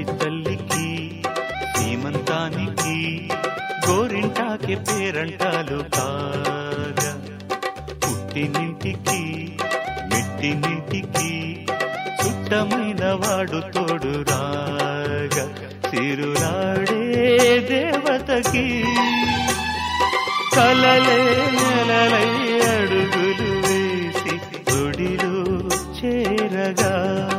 తల్లికి సీమంతానికి గోరింటాకి పేరంటాలు కాగా పుట్టినింటికి మెట్టినింటికి చుట్టమైన వాడు తోడు రాగా తిరునాడే దేవతకి కలలే నెలలై అడుగులు వేసి గుడిలో చేరగా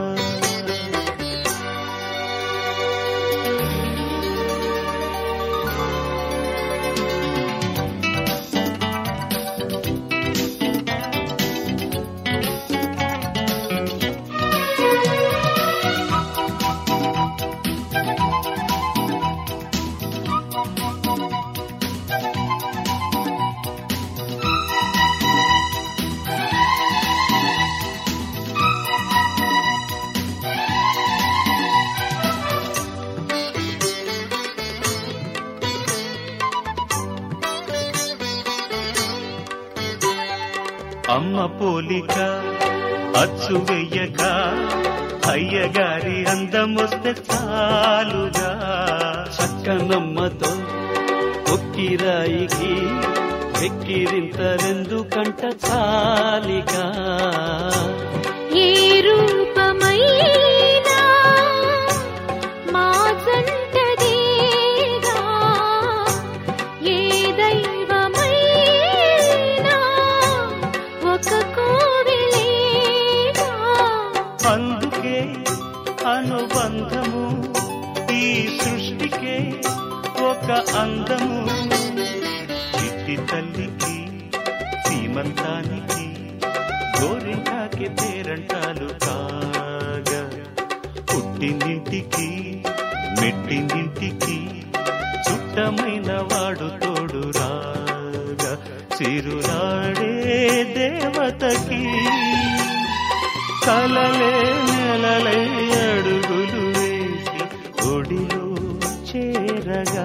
అమ్మ పోలిక అచ్చు వెయ్యక అయ్యగారి అందమొస్తే చాలుగా చక్కనమ్మతో ఒక్కిరాయికి వెక్కిరింతలెందుకంట చాలిగా ఏ రూపమైనా మా జంటదేగా ఏ దైవమైనా ఒక కోవిలేగా అందుకే అనుబంధము ఈ సృష్టికే ఒక అందము చిట్టి తల్లికి సీమంతానికి గోరింటాకి పేరంటాలు కాగా పుట్టినింటికి మెట్టినింటికి చుట్టమైన వాడు తోడు రాగా చిరునాడే దేవతకి కలలే నెలలై అడుగులు వేసి ఒడిలో చేరగా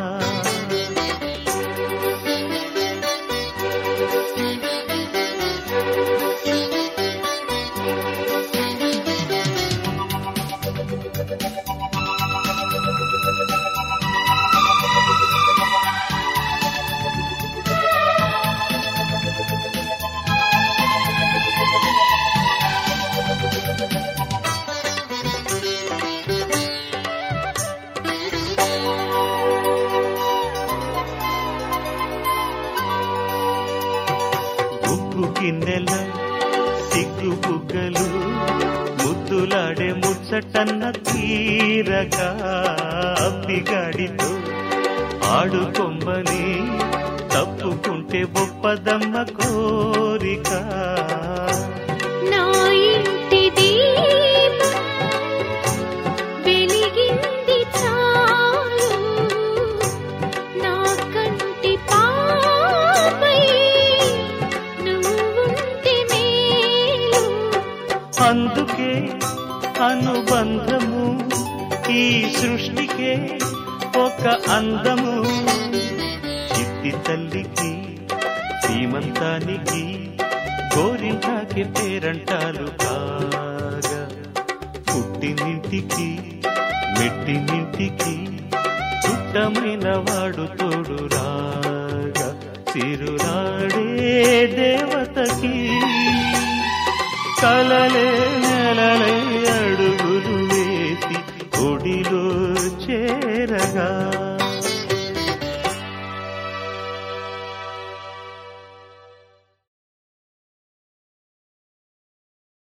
ఉప్పు కిన్నెల సిగ్గు బుగ్గలు ముద్దులాడే ముచ్చటన్న తీరగా అప్పిగాడితో ఆడుకొమ్మని తప్పుకుంటే ఒప్పదమ్మ కోరిక నా ఇంటి దీపం వెలిగింది చాలు నా కంటి పాపై నువ్వుంటే మేలు అందుకే అనుబంధము ఈ సృష్టికే ఒక అందము చిట్టి తల్లికి సీమంతానికి గోరింటాకి పేరంటాలు కాగా పుట్టినింటికి మెట్టినింటికి చుట్టమైన వాడు తోడు రాగా చిరునాడే దేవతకి కలలే నెలలై అడుగులు వేసి ఒడిలో చేరగా